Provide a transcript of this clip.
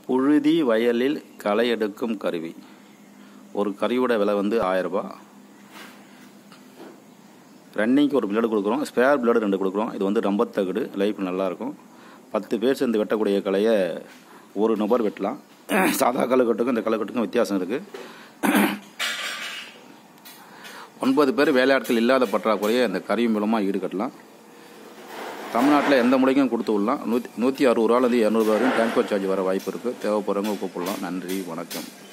புழுதி வயலில் களை எடுக்கும் கருவி ஒரு கருவியோட விலை வந்து ஆயரரூபா ரன்னிங்க்கு ஒரு பிளேடு கொடுக்குறோம் ஸ்பேர் பிளேடு ரெண்டு கொடுக்குறோம் இது வந்து ரொம்ப தகுடு லைஃப் நல்லாயிருக்கும் பத்து பேர் சேர்ந்து வெட்டக்கூடிய கலையை ஒரு நபர் வெட்டலாம் சாதா களைக்கட்டுக்கும் இந்த களைக்கட்டுக்கும் வித்தியாசம் இருக்குது ஒன்பது பேர் வேலையாட்கள் இல்லாத பற்றாக்குறையை இந்த கருவி மூலமாக ஈடுகட்டலாம் தமிழ்நாட்டில் எந்த முறைக்கும் கொடுத்து விடலாம் நூற்றி நூற்றி அறுபது ரூபாலேருந்து இரநூறுவா வரையும் டிரான்ஸ்போர்ட் சார்ஜ் வர வாய்ப்பு இருக்குது தேவைப்படுறவங்க கூப்பிடலாம் நன்றி வணக்கம்